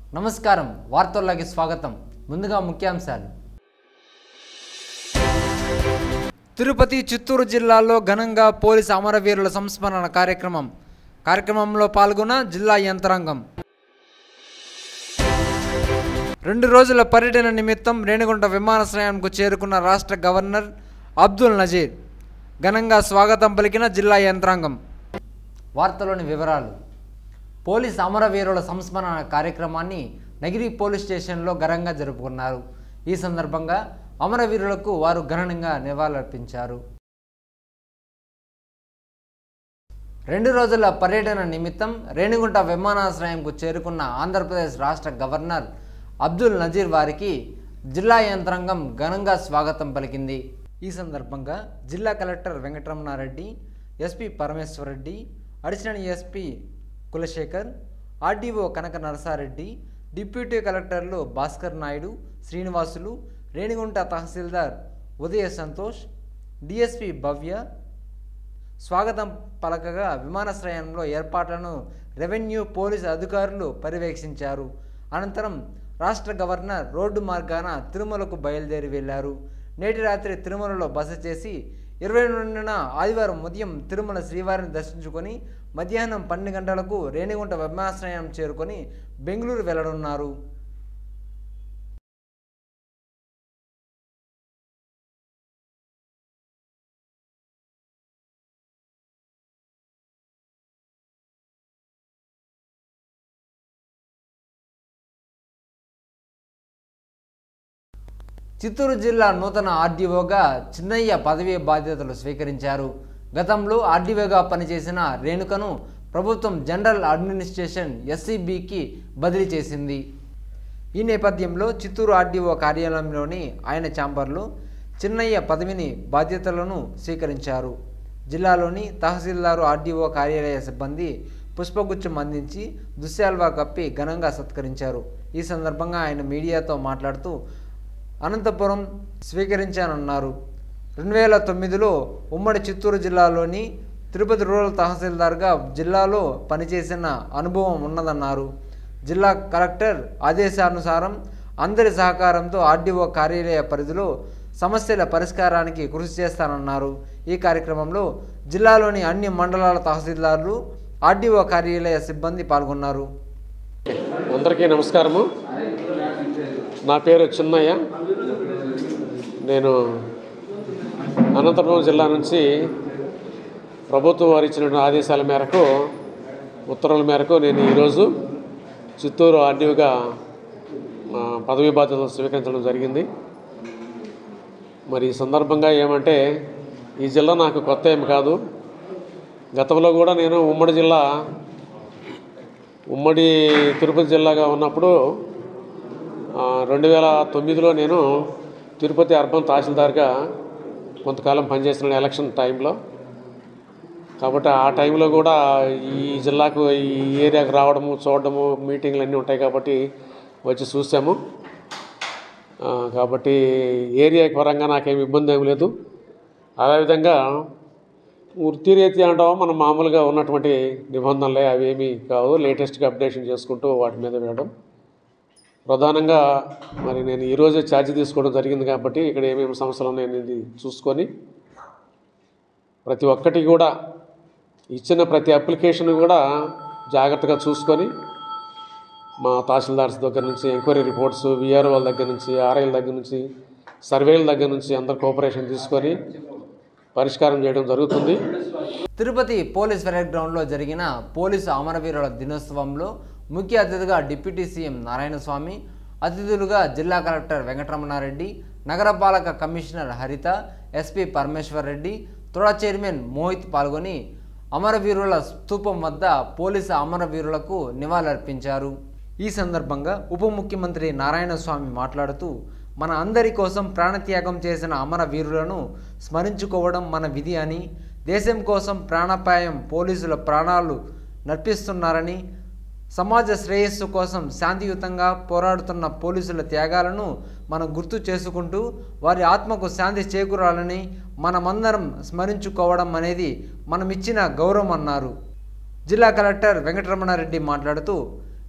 నమస్కారం వార్తల్లోకి స్వాగతం ముందుగా ముఖ్యాంశాలు తిరుపతి చిత్తూరు జిల్లాల్లో ఘనంగా పోలీసు అమరవీరుల సంస్మరణ కార్యక్రమం కార్యక్రమంలో పాల్గొన్న జిల్లా యంత్రాంగం రెండు రోజుల పర్యటన నిమిత్తం రేణిగుంట విమానాశ్రయానికి చేరుకున్న రాష్ట్ర గవర్నర్ అబ్దుల్ నజీర్ ఘనంగా స్వాగతం పలికిన జిల్లా యంత్రాంగం వార్తలోని వివరాలు పోలీస్ అమరవీరుల సంస్మరణ కార్యక్రమాన్ని నగిరి పోలీస్ స్టేషన్లో ఘనంగా జరుపుకున్నారు ఈ సందర్భంగా అమరవీరులకు వారు ఘనంగా నివాళులర్పించారు రెండు రోజుల పర్యటన నిమిత్తం రేణిగుంట విమానాశ్రయంకు చేరుకున్న ఆంధ్రప్రదేశ్ రాష్ట్ర గవర్నర్ అబ్దుల్ నజీర్ వారికి జిల్లా యంత్రాంగం ఘనంగా స్వాగతం పలికింది ఈ సందర్భంగా జిల్లా collector Venkataramanareddy SP Parameswarareddy additional SP Kulasekhar RDO Kanaka Narasareddy deputy కలెక్టర్లు భాస్కర్ నాయుడు శ్రీనివాసులు రేణిగుంట తహసీల్దార్ ఉదయ సంతోష్ డిఎస్పి భవ్య స్వాగతం పలకగా విమానాశ్రయంలో ఏర్పాట్లను రెవెన్యూ పోలీసు అధికారులు పర్యవేక్షించారు అనంతరం రాష్ట్ర గవర్నర్ రోడ్డు మార్గాన తిరుమలకు బయలుదేరి వెళ్లారు నేటి రాత్రి తిరుమలలో బస చేసి ఇరవై రెండున ఆదివారం ఉదయం తిరుమల శ్రీవారిని దర్శించుకొని మధ్యాహ్నం పన్నెండు గంటలకు రేణిగుంట విమానాశ్రయం చేరుకొని బెంగళూరు వెళ్లనున్నారు చిత్తూరు జిల్లా నూతన ఆర్డీఓగా చిన్నయ్య పదవీ బాధ్యతలు స్వీకరించారు గతంలో ఆర్డీఓగా పనిచేసిన రేణుకను ప్రభుత్వం జనరల్ అడ్మినిస్ట్రేషన్ ఎస్సీబీకి బదిలీ చేసింది ఈ నేపథ్యంలో చిత్తూరు ఆర్డీఓ కార్యాలయంలోని ఆయన ఛాంబర్లో చిన్నయ్య పదవిని బాధ్యతలను స్వీకరించారు జిల్లాలోని తహసీల్దారు ఆర్డీఓ కార్యాలయ సిబ్బంది పుష్పగుచ్చం అందించి దుశ్శాల్వా కప్పి ఘనంగా సత్కరించారు ఈ సందర్భంగా ఆయన మీడియాతో మాట్లాడుతూ అనంతపురం స్వీకరించానన్నారు రెండు వేల తొమ్మిదిలో ఉమ్మడి చిత్తూరు జిల్లాలోని తిరుపతి రూరల్ తహసీల్దార్గా జిల్లాలో పనిచేసిన అనుభవం ఉన్నదన్నారు జిల్లా కలెక్టర్ ఆదేశానుసారం అందరి సహకారంతో ఆర్డీఓ కార్యాలయ పరిధిలో సమస్యల పరిష్కారానికి కృషి చేస్తానన్నారు ఈ కార్యక్రమంలో జిల్లాలోని అన్ని మండలాల తహసీల్దార్లు ఆర్డీఓ కార్యాలయ సిబ్బంది పాల్గొన్నారు అందరికీ నమస్కారము నా పేరు చిన్నయ్య నేను అనంతపురం జిల్లా నుంచి ప్రభుత్వం వారు ఇచ్చిన ఆదేశాల మేరకు ఉత్తర్వుల మేరకు నేను ఈరోజు చిత్తూరు ఆర్డీఓగా ఆ, పదవీ బాధ్యతలు స్వీకరించడం జరిగింది మరి ఈ సందర్భంగా ఏమంటే ఈ జిల్లా నాకు కొత్త ఏమి కాదు గతంలో కూడా నేను ఉమ్మడి జిల్లా ఉమ్మడి తిరుపతి జిల్లాగా ఉన్నప్పుడు ఆ, రెండు వేల తొమ్మిదిలో నేను తిరుపతి అర్బన్ తహసీల్దార్గా కొంతకాలం పనిచేసిన ఎలక్షన్ టైంలో కాబట్టి ఆ టైంలో కూడా ఈ జిల్లాకు ఈ ఏరియాకు రావడము చూడడము మీటింగ్లు అన్నీ ఉంటాయి కాబట్టి వచ్చి చూసాము ఆ, కాబట్టి ఏరియా పరంగా నాకేమి ఇబ్బంది ఏమి లేదు అదేవిధంగా వృత్తిరీత్యా అంటావా మనం మామూలుగా ఉన్నటువంటి నిబంధనలే అవి ఏమీ కావు లేటెస్ట్గా అప్డేషన్ చేసుకుంటూ వాటి మీద వేయడం ప్రధానంగా మరి నేను ఈరోజే ఛార్జ్ తీసుకోవడం జరిగింది కాబట్టి ఇక్కడ ఏమేమి సమస్యలు ఉన్నాయనేది చూసుకొని ప్రతి ఒక్కటి కూడా ఇచ్చిన ప్రతి అప్లికేషన్ కూడా జాగ్రత్తగా చూసుకొని మా తహసీల్దార్స్ దగ్గర నుంచి ఎంక్వైరీ రిపోర్ట్స్ విఆర్ఓ వాళ్ళ దగ్గర నుంచి ఆర్ఐల దగ్గర నుంచి సర్వేల దగ్గర నుంచి అందరు కోఆపరేషన్ తీసుకొని పరిష్కారం చేయడం జరుగుతుంది తిరుపతి పోలీస్ పరేడ్ గ్రౌండ్లో జరిగిన పోలీసు అమరవీరుల దినోత్సవంలో ముఖ్య అతిథిగా డిప్యూటీ సీఎం నారాయణస్వామి అతిథులుగా జిల్లా కలెక్టర్ వెంకటరమణారెడ్డి నగరపాలక commissioner Haritha SP Parameswar Reddy TUDA chairman Mohit పాల్గొని అమరవీరుల స్తూపం వద్ద పోలీసు అమరవీరులకు నివాళులర్పించారు ఈ సందర్భంగా ఉప ముఖ్యమంత్రి నారాయణస్వామి మాట్లాడుతూ మన అందరి కోసం ప్రాణత్యాగం చేసిన అమర వీరులను స్మరించుకోవడం మన విధి అని దేశం కోసం ప్రాణాపాయం పోలీసుల ప్రాణాలు నర్పిస్తున్నారని సమాజ శ్రేయస్సు కోసం శాంతియుతంగా పోరాడుతున్న పోలీసుల త్యాగాలను మనం గుర్తు చేసుకుంటూ వారి ఆత్మకు శాంతి చేకూరాలని మనమందరం స్మరించుకోవడం అనేది మనమిచ్చిన గౌరవం అన్నారు జిల్లా కలెక్టర్ వెంకటరమణారెడ్డి మాట్లాడుతూ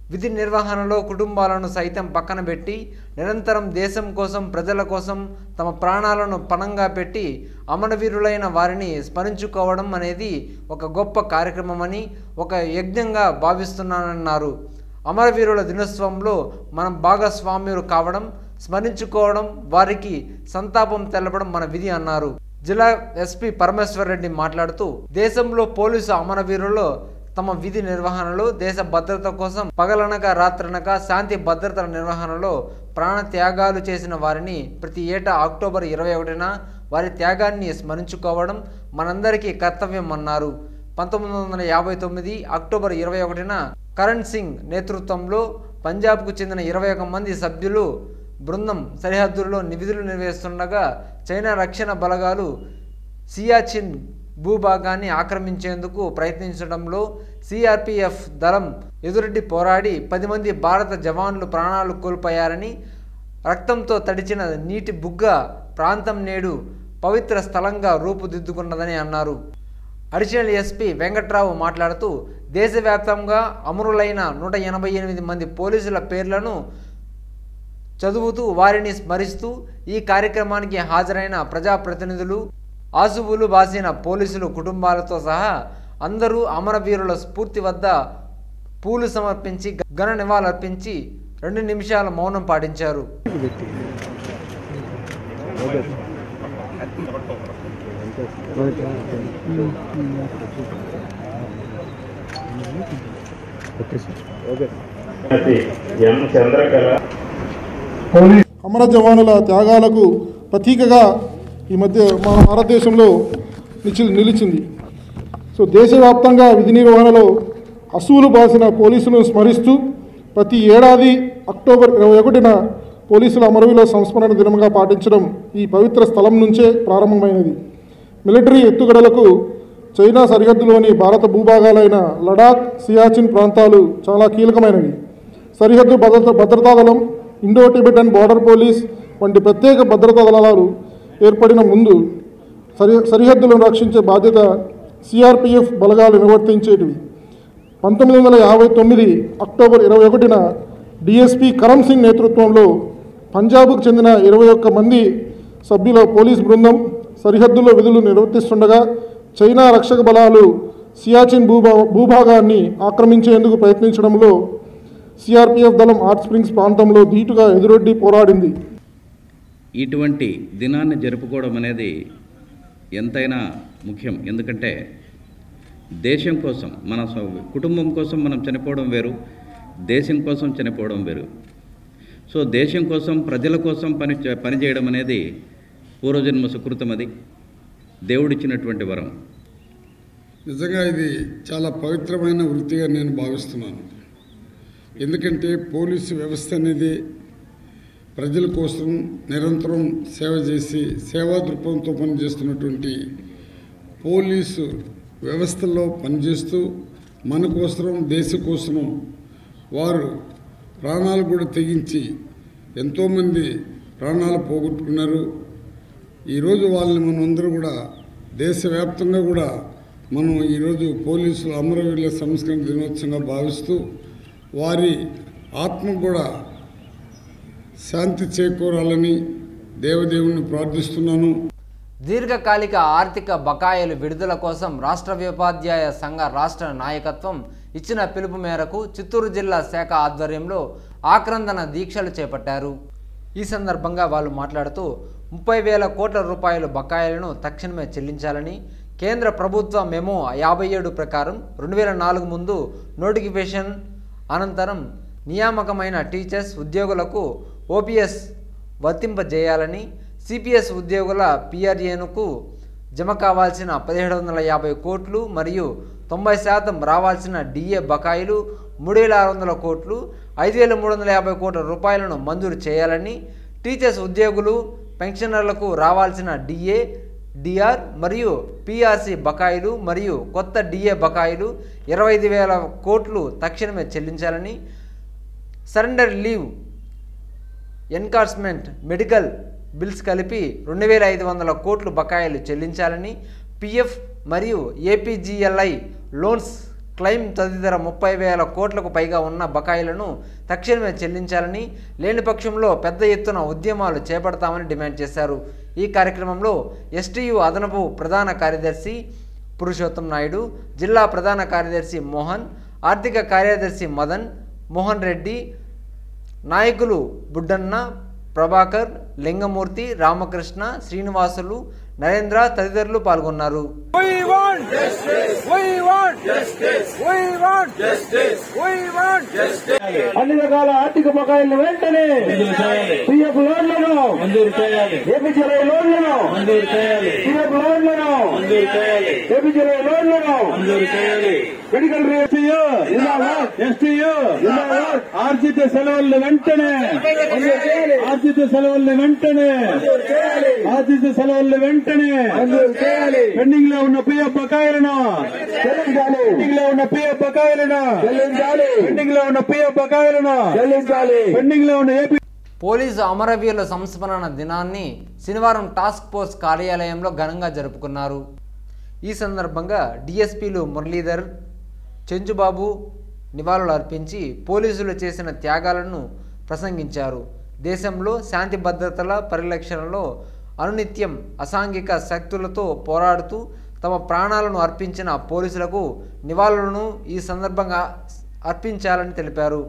విధి నిర్వహణలో కుటుంబాలను సైతం పక్కన పెట్టి నిరంతరం దేశం కోసం ప్రజల కోసం తమ ప్రాణాలను పణంగా పెట్టి అమరవీరులైన వారిని స్మరించుకోవడం అనేది ఒక గొప్ప కార్యక్రమమని ఒక యజ్ఞంగా భావిస్తున్నానన్నారు అమరవీరుల దినోత్సవంలో మనం భాగస్వామ్యులు కావడం స్మరించుకోవడం వారికి సంతాపం తెలపడం మన విధి అన్నారు జిల్లా ఎస్పీ పరమేశ్వర్ రెడ్డి మాట్లాడుతూ దేశంలో పోలీసు అమరవీరుల్లో తమ విధి నిర్వహణలో దేశ భద్రత కోసం పగలనక రాత్రనక శాంతి భద్రతల నిర్వహణలో ప్రాణ త్యాగాలు చేసిన వారిని ప్రతి ఏటా అక్టోబర్ ఇరవై ఒకటిన వారి త్యాగాన్ని స్మరించుకోవడం మనందరికీ కర్తవ్యం అన్నారు పంతొమ్మిది వందల యాభై తొమ్మిది అక్టోబర్ ఇరవై ఒకటిన కరణ్ సింగ్ నేతృత్వంలో పంజాబ్కు చెందిన ఇరవై ఒక మంది సభ్యులు బృందం సరిహద్దుల్లో విధులు నిర్వహిస్తుండగా చైనా రక్షణ బలగాలు సియాచిన్ భూభాగాన్ని ఆక్రమించేందుకు ప్రయత్నించడంలో సిఆర్పిఎఫ్ దళం ఎదురెడ్డి పోరాడి పది మంది భారత జవాన్లు ప్రాణాలు కోల్పోయారని రక్తంతో తడిచిన నీటి బుగ్గ ప్రాంతం నేడు పవిత్ర స్థలంగా రూపుదిద్దుకున్నదని అన్నారు అడిషనల్ ఎస్పీ వెంకట్రావు మాట్లాడుతూ దేశవ్యాప్తంగా అమరులైన నూట ఎనభై ఎనిమిది మంది పోలీసుల పేర్లను చదువుతూ వారిని స్మరిస్తూ ఈ కార్యక్రమానికి హాజరైన ప్రజాప్రతినిధులు ఆసువులు బాసిన పోలీసులు కుటుంబాలతో సహా అందరూ అమరవీరుల స్ఫూర్తి వద్ద పూలు సమర్పించి ఘన నివాళులర్పించి రెండు నిమిషాల మౌనం పాటించారు ఎం చంద్రకళ అమర జవానుల త్యాగాలకు ప్రతీకగా ఈ మధ్య మన భారతదేశంలో నిలిచి నిలిచింది సో దేశవ్యాప్తంగా విధి నిర్వహణలో అసువులు బాసిన పోలీసులను స్మరిస్తూ ప్రతి ఏడాది అక్టోబర్ ఇరవై ఒకటిన పోలీసుల అమరవీరుల సంస్మరణ దినంగా పాటించడం ఈ పవిత్ర స్థలం నుంచే ప్రారంభమైనది మిలిటరీ ఎత్తుగడలకు చైనా సరిహద్దులోని భారత భూభాగాలైన లడాక్ సియాచిన్ ప్రాంతాలు చాలా కీలకమైనవి సరిహద్దు భద్రత భద్రతా దళం ఇండో టిబెటన్ బార్డర్ పోలీస్ వంటి ప్రత్యేక భద్రతా దళాలు ఏర్పడిన ముందు సరి సరిహద్దులను రక్షించే బాధ్యత సిఆర్పిఎఫ్ బలగాలు నిర్వర్తించేటివి పంతొమ్మిది వందల యాభై తొమ్మిది అక్టోబర్ ఇరవై ఒకటిన డిఎస్పి కరమ్ సింగ్ నేతృత్వంలో పంజాబ్కు చెందిన ఇరవై ఒక్క మంది సభ్యుల పోలీస్ బృందం సరిహద్దులో విధులు నిర్వర్తిస్తుండగా చైనా రక్షక బలాలు సియాచిన్ భూభా భూభాగాన్ని ఆక్రమించేందుకు ప్రయత్నించడంలో సిఆర్పిఎఫ్ దళం హాట్ స్ప్రింగ్స్ ప్రాంతంలో ధీటుగా ఎదురొడ్డి పోరాడింది ఇటువంటి దినాన్ని జరుపుకోవడం అనేది ఎంతైనా ముఖ్యం ఎందుకంటే దేశం కోసం మన స- కుటుంబం కోసం మనం చనిపోవడం వేరు దేశం కోసం చనిపోవడం వేరు సో దేశం కోసం ప్రజల కోసం పని చే- పనిచేయడం అనేది పూర్వజన్మ సుకృతం అది దేవుడిచ్చినటువంటి వరం నిజంగా ఇది చాలా పవిత్రమైన వృత్తిగా నేను భావిస్తున్నాను ఎందుకంటే పోలీసు వ్యవస్థ అనేది ప్రజల కోసం నిరంతరం సేవ చేసి సేవా దృక్పథంతో పనిచేస్తున్నటువంటి పోలీసు వ్యవస్థలో పనిచేస్తూ మన కోసరం దేశ కోసరం వారు ప్రాణాలు కూడా తెగించి ఎంతోమంది ప్రాణాలు పోగొట్టుకున్నారు ఈరోజు వాళ్ళని మనం అందరూ కూడా దేశవ్యాప్తంగా కూడా మనం ఈరోజు పోలీసులు అమరవీరుల సంస్కరణ దినోత్సవంగా భావిస్తూ వారి ఆత్మ కూడా శాంతి చేకూరాలని దేవదేవుని ప్రార్థిస్తున్నాను దీర్ఘకాలిక ఆర్థిక బకాయిలు విడుదల కోసం రాష్ట్ర ఉపాధ్యాయ సంఘ రాష్ట్ర నాయకత్వం ఇచ్చిన పిలుపు మేరకు చిత్తూరు జిల్లా శాఖ ఆధ్వర్యంలో ఆక్రందన దీక్షలు చేపట్టారు ఈ సందర్భంగా వాళ్ళు మాట్లాడుతూ ముప్పై వేల కోట్ల రూపాయల బకాయిలను తక్షణమే చెల్లించాలని కేంద్ర ప్రభుత్వ మెమో యాభై ఏడు ప్రకారం రెండు వేల నాలుగు ముందు నోటిఫికేషన్ అనంతరం నియామకమైన టీచర్స్ ఉద్యోగులకు ఓపీఎస్ వర్తింపజేయాలని సిపిఎస్ ఉద్యోగుల పిఆర్ఏనుకు జమ కావాల్సిన పదిహేడు వందల యాభై కోట్లు మరియు తొంభై శాతం రావాల్సిన డిఏ బకాయిలు మూడు వేల ఆరు వందల కోట్లు ఐదు వేల మూడు వందల యాభై కోట్ల రూపాయలను మంజూరు చేయాలని టీచర్స్ ఉద్యోగులు పెన్షనర్లకు రావాల్సిన డిఏ డిఆర్ మరియు పిఆర్సి బకాయిలు మరియు కొత్త డిఏ బకాయిలు ఇరవై ఐదు వేల కోట్లు తక్షణమే చెల్లించాలని surrender leave encashment medical bills కలిపి రెండు వేల ఐదు వందల కోట్లు బకాయిలు చెల్లించాలని పిఎఫ్ మరియు ఏపీజీఎల్ఐ లోన్స్ క్లెయిమ్ తదితర ముప్పై వేల కోట్లకు పైగా ఉన్న బకాయిలను తక్షణమే చెల్లించాలని లేని పక్షంలో పెద్ద ఎత్తున ఉద్యమాలు చేపడతామని డిమాండ్ చేశారు ఈ కార్యక్రమంలో ఎస్టీయు అదనపు ప్రధాన కార్యదర్శి పురుషోత్తం నాయుడు జిల్లా ప్రధాన కార్యదర్శి మోహన్ ఆర్థిక కార్యదర్శి మదన్ మోహన్ రెడ్డి నాయకులు బుడ్డన్న ప్రభాకర్ లింగమూర్తి రామకృష్ణ శ్రీనివాసులు నరేంద్ర తదితరులు పాల్గొన్నారు We want justice. We want justice. We want justice. We want justice. అన్ని రకాల ఆర్థిక బకాయిలను వెంటనే పిఎఫ్ లోన్లను మంజూరు చేయాలి ఏపీజీఐ లోన్లను మంజూరు చేయాలి పిఎఫ్ లోన్లను మంజూరు చేయాలి ఏపీజీఐ లోన్లను మంజూరు చేయాలి మెడికల్ రేపియో ఎస్టీయూ ఆర్జిత సెలవులను వెంటనే ఆర్జిత సెలవులను వెంటనే ఆర్జిత సెలవులను వెంటనే పెండింగ్ లో ఉన్న పిఎఫ్ బకాయిలను చెల్లించాలి పెండింగ్ లో ఉన్న పిఎఫ్ బకాయిలను చెల్లించాలి పెండింగ్ లో ఉన్న పిఎఫ్ బకాయిలను చెల్లించాలి పెండింగ్ లో ఉన్న ఏపీ పోలీసు అమరవీరుల సంస్మరణ దినాన్ని శనివారం టాస్క్ ఫోర్స్ కార్యాలయంలో ఘనంగా జరుపుకున్నారు ఈ సందర్భంగా డిఎస్పీలు మురళీధర్ చెంచుబాబు నివాళులు అర్పించి పోలీసులు చేసిన త్యాగాలను ప్రసంగించారు దేశంలో శాంతి భద్రతల పరిరక్షణలో అనునిత్యం అసాంఘిక శక్తులతో పోరాడుతూ తమ ప్రాణాలను అర్పించిన పోలీసులకు నివాళులను ఈ సందర్భంగా అర్పించాలని తెలిపారు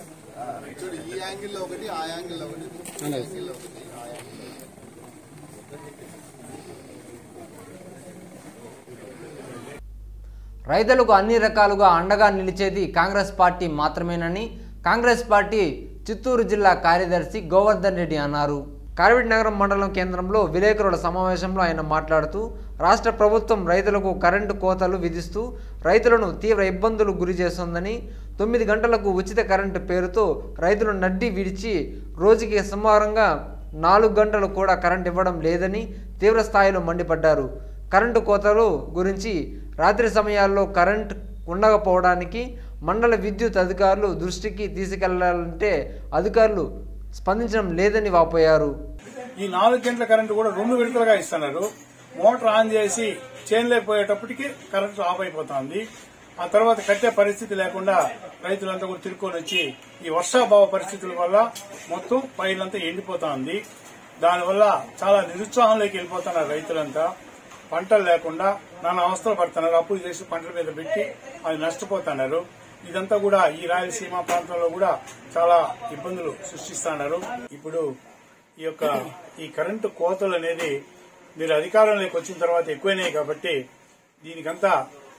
రైతులకు అన్ని రకాలుగా అండగా నిలిచేది కాంగ్రెస్ పార్టీ మాత్రమేనని కాంగ్రెస్ పార్టీ చిత్తూరు జిల్లా కార్యదర్శి గోవర్ధన్ రెడ్డి అన్నారు కార్విడ్ నగరం మండలం కేంద్రంలో విలేకరుల సమావేశంలో ఆయన మాట్లాడుతూ రాష్ట్ర ప్రభుత్వం రైతులకు కరెంటు కోతలు విధిస్తూ రైతులను తీవ్ర ఇబ్బందులు గురి చేస్తోందని తొమ్మిది గంటలకు ఉచిత కరెంటు పేరుతో రైతులు నడ్డి విడిచి రోజుకి సుమారంగా నాలుగు గంటలు కూడా కరెంట్ ఇవ్వడం లేదని తీవ్ర స్థాయిలో మండిపడ్డారు కరెంటు కోతలు గురించి రాత్రి సమయాల్లో కరెంట్ ఉండకపోవడానికి మండల విద్యుత్ అధికారులు దృష్టికి తీసుకెళ్లాలంటే అధికారులు స్పందించడం లేదని వాపోయారు ఈ నాలుగు గంటల కరెంటు కూడా రెండు విడతలుగా ఇస్తున్నారు మోటార్ ఆన్ చేసి చేనులోకి పోయేటప్పటికి కరెంటు ఆఫ్ అయిపోతుంది ఆ తర్వాత కట్టే పరిస్థితి లేకుండా రైతులంతా కూడా తిరుక్కొని వచ్చి ఈ వర్షాభావ పరిస్థితుల వల్ల మొత్తం పైర్లంతా ఎండిపోతా ఉంది దానివల్ల చాలా నిరుత్సాహంలోకి వెళ్ళిపోతున్నారు రైతులంతా పంటలు లేకుండా నానా అవస్థలు పడుతున్నారు అప్పులు చేసి పంటల మీద పెట్టి అది నష్టపోతున్నారు ఇదంతా కూడా ఈ రాయలసీమ ప్రాంతంలో కూడా చాలా ఇబ్బందులు సృష్టిస్తున్నారు ఇప్పుడు ఈ యొక్క ఈ కరెంటు కోతలు అనేది మీరు అధికారంలోకి వచ్చిన తర్వాత ఎక్కువైనాయి కాబట్టి దీనికంతా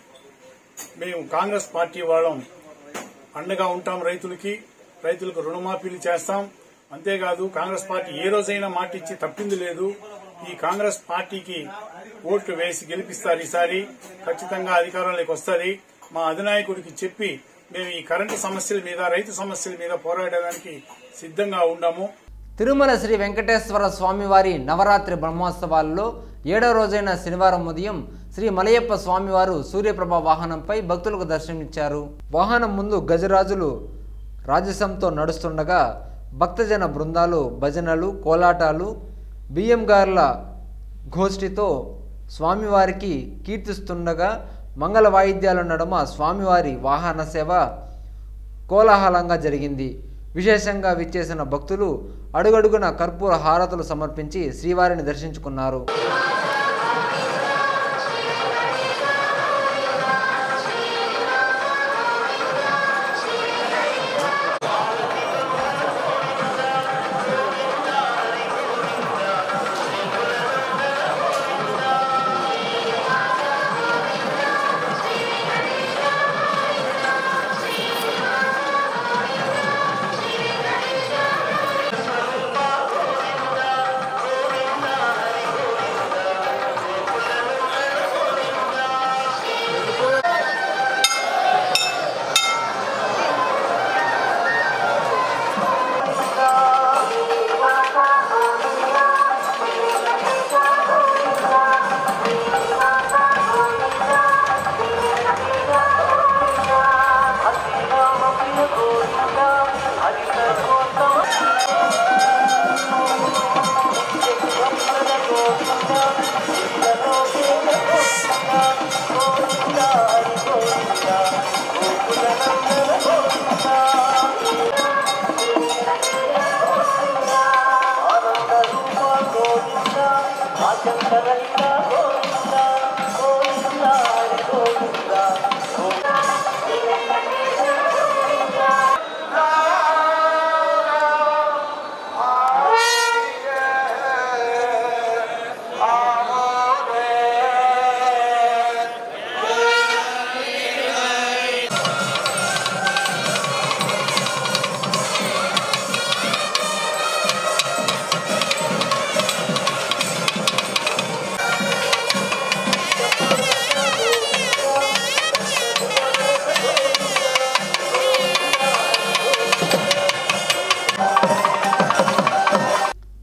మేము కాంగ్రెస్ పార్టీ వాళ్ళం అండగా ఉంటాం రైతులకి రైతులకు రుణమాఫీలు చేస్తాం అంతేకాదు కాంగ్రెస్ పార్టీ ఏ రోజైనా మాట ఇచ్చి తప్పింది లేదు ఈ కాంగ్రెస్ పార్టీకి ఓట్లు వేసి గెలిపిస్తారు ఈసారి ఖచ్చితంగా అధికారంలోకి వస్తుంది మా అధినాయకుడికి చెప్పి మేము ఈ కరెంటు సమస్యల మీద రైతు సమస్యల మీద పోరాడడానికి సిద్ధంగా ఉన్నాము తిరుమల శ్రీ వెంకటేశ్వర స్వామివారి నవరాత్రి బ్రహ్మోత్సవాల్లో ఏడో రోజైన శనివారం ఉదయం శ్రీ మలయప్ప స్వామివారు సూర్యప్రభ వాహనంపై భక్తులకు దర్శనమిచ్చారు వాహనం ముందు గజరాజులు రాజసంతో నడుస్తుండగా భక్తజన బృందాలు భజనలు కోలాటాలు బియ్యంగార్ల గోష్ఠితో స్వామివారికి కీర్తిస్తుండగా మంగళ వాయిద్యాల నడుమ స్వామివారి వాహన సేవ కోలాహలంగా జరిగింది విశేషంగా విచ్చేసిన భక్తులు అడుగడుగున కర్పూర హారతులు సమర్పించి శ్రీవారిని దర్శించుకున్నారు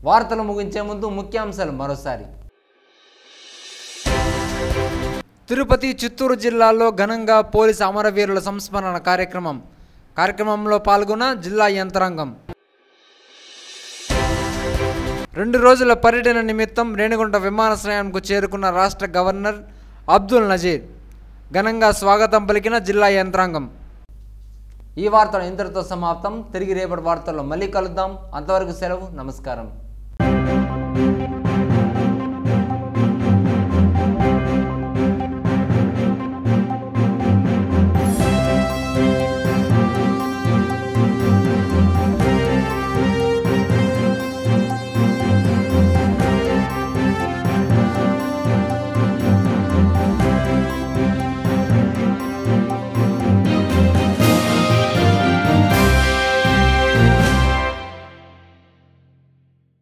వార్తలు ముగించే ముందు ముఖ్యాంశాలు మరోసారి తిరుపతి చిత్తూరు జిల్లాల్లో ఘనంగా పోలీసు అమరవీరుల సంస్మరణ కార్యక్రమం కార్యక్రమంలో పాల్గొన్న జిల్లా యంత్రాంగం రెండు రోజుల పర్యటన నిమిత్తం రేణిగుంట విమానాశ్రయానికి చేరుకున్న రాష్ట్ర గవర్నర్ అబ్దుల్ నజీర్ ఘనంగా స్వాగతం పలికిన జిల్లా యంత్రాంగం ఈ వార్తలు ఇంతటితో సమాప్తం తిరిగి రేపటి వార్తల్లో మళ్ళీ కలుద్దాం అంతవరకు సెలవు నమస్కారం